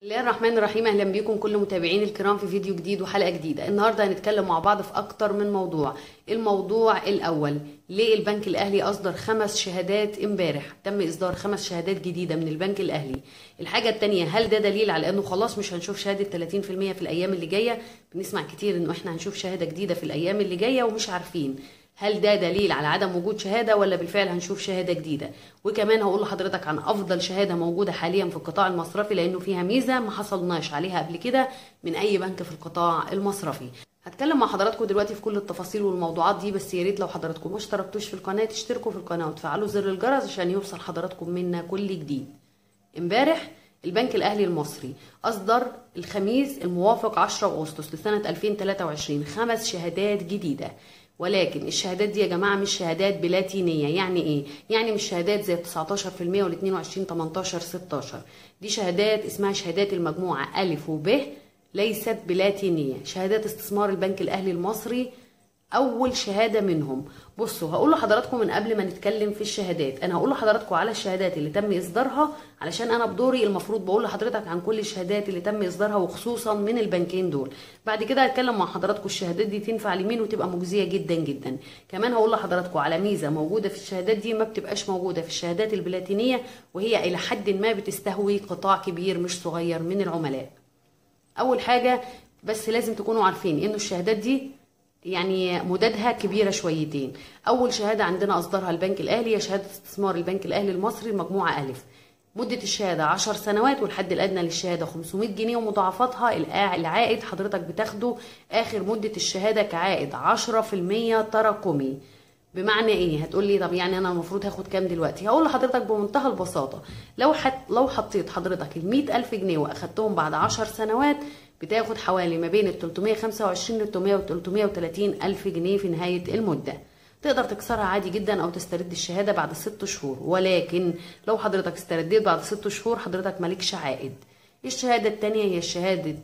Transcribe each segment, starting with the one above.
الله الرحمن الرحيم اهلا بيكم كل متابعين الكرام في فيديو جديد وحلقه جديده النهارده هنتكلم مع بعض في اكتر من موضوع الموضوع الاول ليه البنك الاهلي اصدر خمس شهادات امبارح تم اصدار خمس شهادات جديده من البنك الاهلي الحاجه الثانيه هل ده دليل على انه خلاص مش هنشوف شهاده 30% في الايام اللي جايه بنسمع كتير انه احنا هنشوف شهاده جديده في الايام اللي جايه ومش عارفين هل ده دليل على عدم وجود شهادة ولا بالفعل هنشوف شهادة جديدة وكمان هقول لحضرتك عن أفضل شهادة موجودة حاليا في القطاع المصرفي لأنه فيها ميزة ما حصلناش عليها قبل كده من أي بنك في القطاع المصرفي هتكلم مع حضراتكم دلوقتي في كل التفاصيل والموضوعات دي بس يا ريت لو حضراتكم ما اشتركتوش في القناة تشتركوا في القناة وتفعلوا زر الجرس عشان يوصل حضراتكم منا كل جديد امبارح البنك الأهلي المصري أصدر الخميس الموافق 10 أغسطس لسنة 2023 خمس شهادات جديدة ولكن الشهادات دي يا جماعه مش شهادات بلاتينيه يعني ايه يعني مش شهادات زي 19% وال 22 18 16 دي شهادات اسمها شهادات المجموعه الف وب ليست بلاتينيه شهادات استثمار البنك الاهلي المصري اول شهاده منهم بصوا هقول لحضراتكم من قبل ما نتكلم في الشهادات انا هقول لحضراتكم على الشهادات اللي تم اصدارها علشان انا بدوري المفروض بقول لحضرتك عن كل الشهادات اللي تم اصدارها وخصوصا من البنكين دول بعد كده هتكلم مع حضراتكم الشهادات دي تنفع لمين وتبقى مجزيه جدا جدا كمان هقول لحضراتكم على ميزه موجوده في الشهادات دي ما بتبقاش موجوده في الشهادات البلاتينيه وهي الى حد ما بتستهوي قطاع كبير مش صغير من العملاء اول حاجه بس لازم تكونوا عارفين انه الشهادات دي يعني مدادها كبيرة شويتين أول شهادة عندنا أصدرها البنك الأهلي هي شهادة استثمار البنك الأهلي المصري المجموعة ألف مدة الشهادة 10 سنوات والحد الأدنى للشهادة 500 جنيه ومضاعفاتها العائد حضرتك بتاخده آخر مدة الشهادة كعائد 10% تراكمي بمعنى ايه هتقول لي طب يعني انا المفروض هاخد كام دلوقتي هقول لحضرتك بمنتهى البساطه لو حت لو حطيت حضرتك ال ألف جنيه واخدتهم بعد 10 سنوات بتاخد حوالي ما بين ال 325 ل 330 ألف جنيه في نهاية المدة تقدر تكسرها عادي جدا أو تسترد الشهادة بعد ست شهور ولكن لو حضرتك استرديت بعد ست شهور حضرتك مالكش عائد الشهادة التانية هي شهادة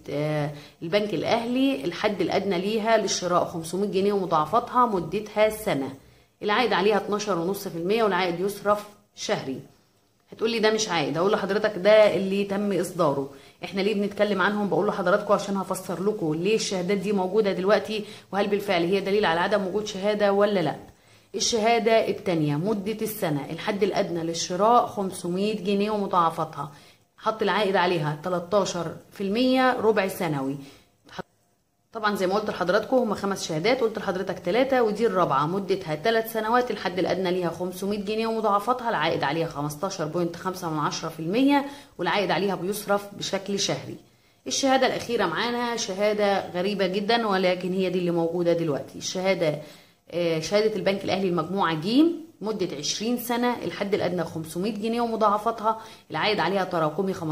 البنك الأهلي الحد الأدنى ليها للشراء 500 جنيه ومضاعفاتها مدتها سنة العائد عليها 12.5% والعائد يصرف شهري هتقولي ده مش عائد اقول لحضرتك ده اللي تم اصداره احنا ليه بنتكلم عنهم بقول لحضراتكم عشان هفسر لكم ليه الشهادات دي موجوده دلوقتي وهل بالفعل هي دليل على عدم وجود شهاده ولا لا الشهاده الثانيه مده السنه الحد الادنى للشراء 500 جنيه ومضاعفاتها حط العائد عليها 13% ربع سنوي طبعا زي ما قلت لحضراتكم هم خمس شهادات قلت لحضرتك ثلاثة ودي الرابعة مدتها ثلاث سنوات الحد الأدنى ليها 500 جنيه ومضاعفاتها العائد عليها 15.5% والعائد عليها بيصرف بشكل شهري الشهادة الأخيرة معانا شهادة غريبة جدا ولكن هي دي اللي موجودة دلوقتي الشهادة شهادة البنك الأهلي المجموعة جيم مدة 20 سنة الحد الأدنى 500 جنيه ومضاعفاتها العائد عليها تراكمي 15%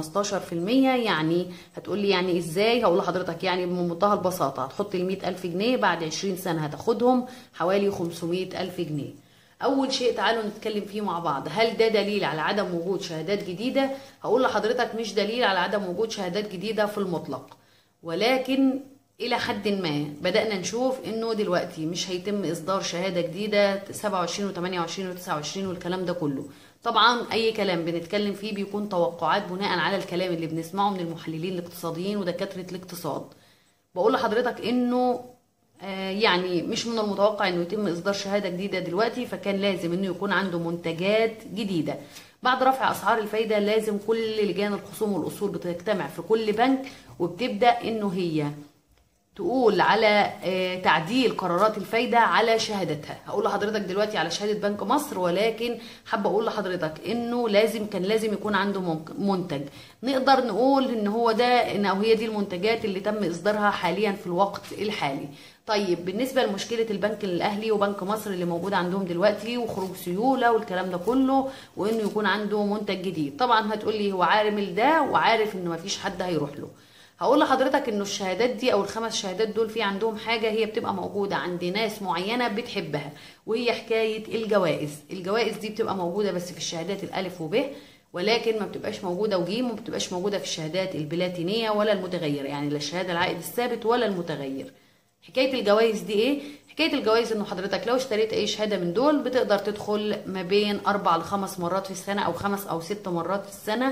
يعني هتقولي يعني إزاي هقول لحضرتك يعني بمنتهى البساطة هتحط ال 100 ألف جنيه بعد 20 سنة هتاخدهم حوالي 500 ألف جنيه أول شيء تعالوا نتكلم فيه مع بعض هل ده دليل على عدم وجود شهادات جديدة هقول لحضرتك مش دليل على عدم وجود شهادات جديدة في المطلق ولكن الى حد ما بدانا نشوف انه دلوقتي مش هيتم اصدار شهاده جديده 27 و28 و29 والكلام ده كله طبعا اي كلام بنتكلم فيه بيكون توقعات بناء على الكلام اللي بنسمعه من المحللين الاقتصاديين ودكاتره الاقتصاد بقول لحضرتك انه آه يعني مش من المتوقع انه يتم اصدار شهاده جديده دلوقتي فكان لازم انه يكون عنده منتجات جديده بعد رفع اسعار الفايده لازم كل لجان الخصوم والاصول بتجتمع في كل بنك وبتبدا انه هي تقول على تعديل قرارات الفايدة على شهادتها هقول لحضرتك دلوقتي على شهادة بنك مصر ولكن حابة اقول لحضرتك انه لازم كان لازم يكون عنده منتج نقدر نقول ان هو ده ان او هي دي المنتجات اللي تم اصدارها حاليا في الوقت الحالي طيب بالنسبه لمشكله البنك الاهلي وبنك مصر اللي موجود عندهم دلوقتي وخروج سيوله والكلام ده كله وانه يكون عنده منتج جديد طبعا هتقولي هو عارم ده وعارف ان مفيش حد هيروح له هقول لحضرتك انه الشهادات دي او الخمس شهادات دول في عندهم حاجه هي بتبقى موجوده عند ناس معينه بتحبها وهي حكايه الجوائز الجوائز دي بتبقى موجوده بس في الشهادات الالف وب ولكن ما بتبقاش موجوده وجيم وما بتبقاش موجوده في الشهادات البلاتينيه ولا المتغيره يعني لا الشهاده العائد الثابت ولا المتغير حكايه الجوائز دي ايه حكايه الجوائز انه حضرتك لو اشتريت اي شهاده من دول بتقدر تدخل ما بين اربع لخمس مرات في السنه او خمس او ست مرات في السنه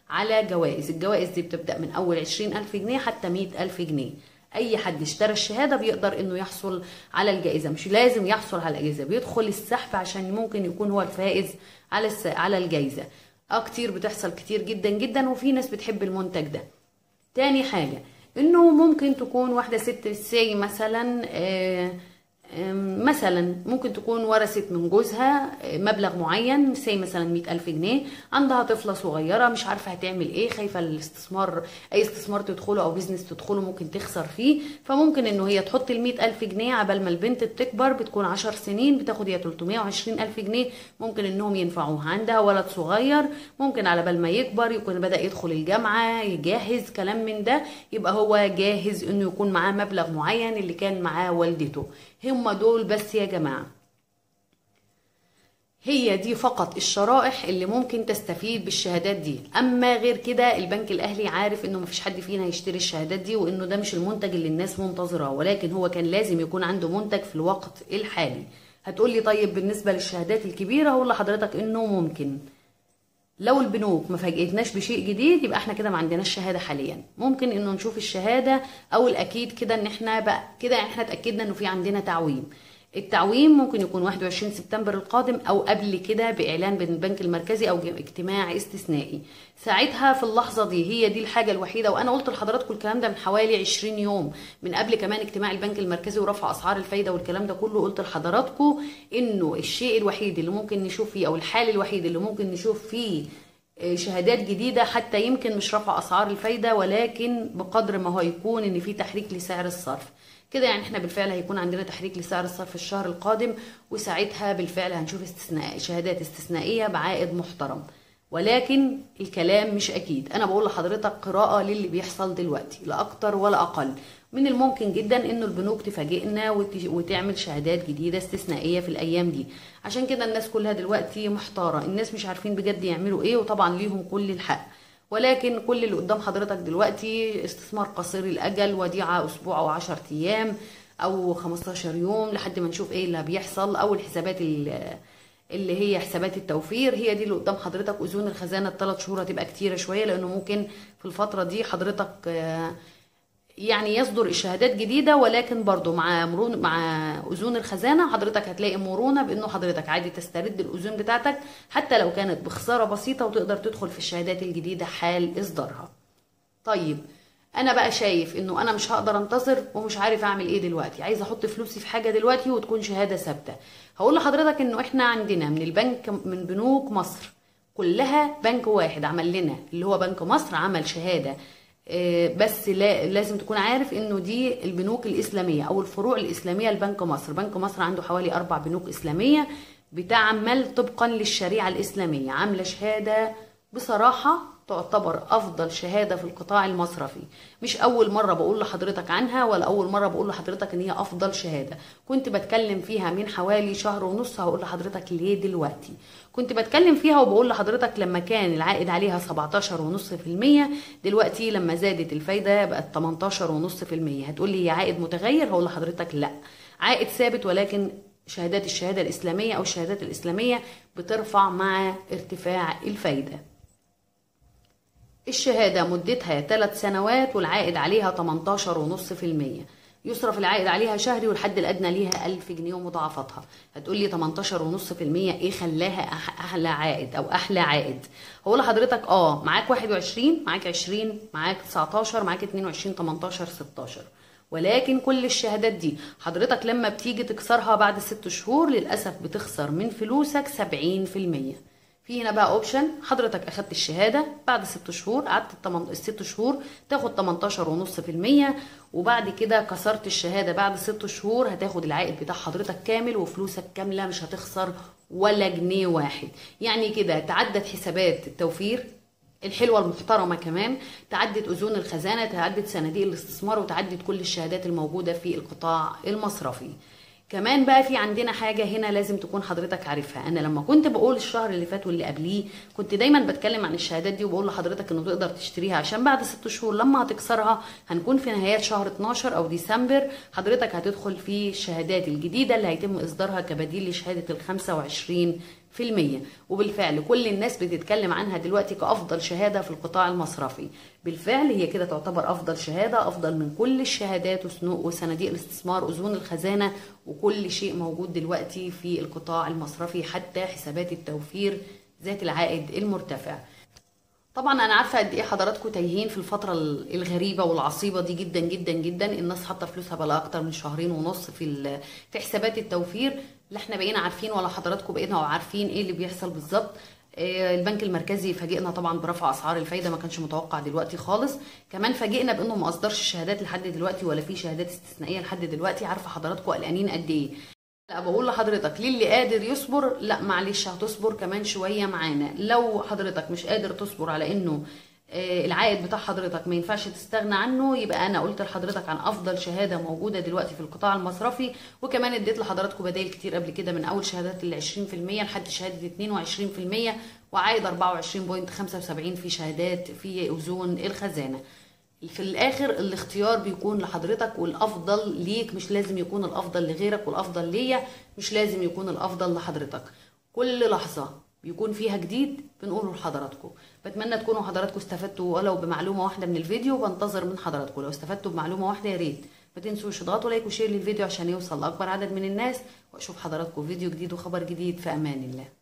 على جوائز الجوائز دي بتبدأ من أول عشرين ألف جنيه حتى مئة ألف جنيه أي حد اشترى الشهادة بيقدر إنه يحصل على الجائزة مش لازم يحصل على الجائزة بيدخل السحب عشان ممكن يكون هو الفائز على الس... على الجائزة اه كتير بتحصل كتير جدا جدا وفي ناس بتحب المنتج ده تاني حاجة انه ممكن تكون واحدة ست سي مثلا آه مثلا ممكن تكون ورثت من جوزها مبلغ معين سي مثلا مئة ألف جنيه عندها طفلة صغيرة مش عارفة هتعمل ايه خايفة الاستثمار اي استثمار تدخله او بيزنس تدخله ممكن تخسر فيه فممكن انه هي تحط المئة ألف جنيه عبال ما البنت بتكبر بتكون عشر سنين بتاخد هي 320 ألف جنيه ممكن انهم ينفعوها عندها ولد صغير ممكن على بال ما يكبر يكون بدأ يدخل الجامعة يجهز كلام من ده يبقى هو جاهز انه يكون معاه مبلغ معين اللي كان معاه والدته هم دول بس يا جماعة هي دي فقط الشرائح اللي ممكن تستفيد بالشهادات دي اما غير كده البنك الاهلي عارف انه مفيش حد فينا يشتري الشهادات دي وانه ده مش المنتج اللي الناس منتظراه ولكن هو كان لازم يكون عنده منتج في الوقت الحالي هتقولي طيب بالنسبة للشهادات الكبيرة هقول لحضرتك انه ممكن لو البنوك ما فاجئتناش بشيء جديد يبقى احنا كده ما عندناش شهاده حاليا ممكن انه نشوف الشهاده او الاكيد كده ان احنا بقى كده احنا اتاكدنا انه في عندنا تعويم التعويم ممكن يكون 21 سبتمبر القادم او قبل كده باعلان بين البنك المركزي او اجتماع استثنائي ساعتها في اللحظه دي هي دي الحاجه الوحيده وانا قلت لحضراتكم الكلام ده من حوالي 20 يوم من قبل كمان اجتماع البنك المركزي ورفع اسعار الفايده والكلام ده كله قلت لحضراتكم انه الشيء الوحيد اللي ممكن نشوف فيه او الحال الوحيد اللي ممكن نشوف فيه شهادات جديدة حتى يمكن مش رفع أسعار الفايدة ولكن بقدر ما هو يكون إن في تحريك لسعر الصرف كده يعني احنا بالفعل هيكون عندنا تحريك لسعر الصرف الشهر القادم وساعتها بالفعل هنشوف استثناء شهادات استثنائية بعائد محترم ولكن الكلام مش اكيد انا بقول لحضرتك قراءة للي بيحصل دلوقتي لا اكتر ولا اقل من الممكن جدا انه البنوك تفاجئنا وتعمل شهادات جديدة استثنائية في الايام دي عشان كده الناس كلها دلوقتي محتارة الناس مش عارفين بجد يعملوا ايه وطبعا ليهم كل الحق ولكن كل اللي قدام حضرتك دلوقتي استثمار قصير الاجل وديعه اسبوع او 10 ايام او 15 يوم لحد ما نشوف ايه اللي بيحصل او الحسابات اللي هي حسابات التوفير هي دي اللي قدام حضرتك اذون الخزانه الثلاث شهور هتبقى كتيره شويه لانه ممكن في الفتره دي حضرتك يعني يصدر الشهادات جديده ولكن برضو مع مرون مع اذون الخزانه حضرتك هتلاقي مرونه بانه حضرتك عادي تسترد الاذون بتاعتك حتى لو كانت بخساره بسيطه وتقدر تدخل في الشهادات الجديده حال اصدارها طيب انا بقى شايف انه انا مش هقدر انتظر ومش عارف اعمل ايه دلوقتي عايزه احط فلوسي في حاجه دلوقتي وتكون شهاده ثابته هقول لحضرتك انه احنا عندنا من البنك من بنوك مصر كلها بنك واحد عمل لنا اللي هو بنك مصر عمل شهاده بس لازم تكون عارف انه دي البنوك الاسلاميه او الفروع الاسلاميه لبنك مصر بنك مصر عنده حوالي اربع بنوك اسلاميه بتعمل طبقا للشريعه الاسلاميه عامله شهاده بصراحه تعتبر افضل شهاده في القطاع المصرفي مش اول مره بقول لحضرتك عنها ولا اول مره بقول لحضرتك ان هي افضل شهاده كنت بتكلم فيها من حوالي شهر ونص هقول لحضرتك ليه دلوقتي كنت بتكلم فيها وبقول لحضرتك لما كان العائد عليها 17.5% دلوقتي لما زادت الفايده بقت 18.5% هتقول لي هي عائد متغير هقول لحضرتك لا عائد ثابت ولكن شهادات الشهاده الاسلاميه او الشهادات الاسلاميه بترفع مع ارتفاع الفايده الشهادة مدتها 3 سنوات والعائد عليها 18.5% يصرف العائد عليها شهري والحد الأدنى ليها 1000 جنيه ومضاعفاتها هتقولي 18.5% ايه خلاها أحلى عائد أو أحلى عائد هقول لحضرتك اه معاك 21 معاك 20 معاك 19 معاك 22 18 16 ولكن كل الشهادات دي حضرتك لما بتيجي تكسرها بعد ست شهور للأسف بتخسر من فلوسك 70% في هنا بقى اوبشن حضرتك اخدت الشهاده بعد ست شهور قعدت الست شهور تاخد 18.5% وبعد كده كسرت الشهاده بعد ست شهور هتاخد العائد بتاع حضرتك كامل وفلوسك كامله مش هتخسر ولا جنيه واحد يعني كده تعدت حسابات التوفير الحلوة المحترمة كمان تعدت أذون الخزانة تعدت صناديق الاستثمار وتعدت كل الشهادات الموجودة في القطاع المصرفي كمان بقى في عندنا حاجة هنا لازم تكون حضرتك عارفها أنا لما كنت بقول الشهر اللي فات واللي قبليه كنت دايما بتكلم عن الشهادات دي وبقول لحضرتك إنه تقدر تشتريها عشان بعد ست شهور لما هتكسرها هنكون في نهايات شهر 12 أو ديسمبر حضرتك هتدخل في الشهادات الجديدة اللي هيتم إصدارها كبديل لشهادة ال 25 في المية وبالفعل كل الناس بتتكلم عنها دلوقتي كأفضل شهادة في القطاع المصرفي بالفعل هي كده تعتبر أفضل شهادة أفضل من كل الشهادات وصناديق الاستثمار أذون الخزانة وكل شيء موجود دلوقتي في القطاع المصرفي حتى حسابات التوفير ذات العائد المرتفع طبعا انا عارفه قد ايه حضراتكم تايهين في الفتره الغريبه والعصيبه دي جدا جدا جدا الناس حاطه فلوسها بقى اكتر من شهرين ونص في في حسابات التوفير لا احنا بقينا عارفين ولا حضراتكم بقينا عارفين ايه اللي بيحصل بالظبط البنك المركزي فاجئنا طبعا برفع اسعار الفايده ما كانش متوقع دلوقتي خالص كمان فاجئنا بانه ما اصدرش الشهادات لحد دلوقتي ولا في شهادات استثنائيه لحد دلوقتي عارفه حضراتكم قلقانين قد ايه لا بقول لحضرتك للي قادر يصبر لا معلش هتصبر كمان شويه معانا لو حضرتك مش قادر تصبر على انه العائد بتاع حضرتك ما ينفعش تستغنى عنه يبقى انا قلت لحضرتك عن افضل شهاده موجوده دلوقتي في القطاع المصرفي وكمان اديت لحضراتكم بدائل كتير قبل كده من اول شهادات ال 20% لحد شهاده 22% وعائد 24.75 في شهادات في اذون الخزانه في الاخر الاختيار بيكون لحضرتك والافضل ليك مش لازم يكون الافضل لغيرك والافضل ليا مش لازم يكون الافضل لحضرتك كل لحظه بيكون فيها جديد بنقوله لحضراتكم بتمنى تكونوا حضراتكم استفدتوا ولو بمعلومه واحده من الفيديو بنتظر من حضراتكم لو استفدتوا بمعلومه واحده يا ريت ما تنسوش تضغطوا لايك وشير للفيديو عشان يوصل لاكبر عدد من الناس واشوف حضراتكم فيديو جديد وخبر جديد في امان الله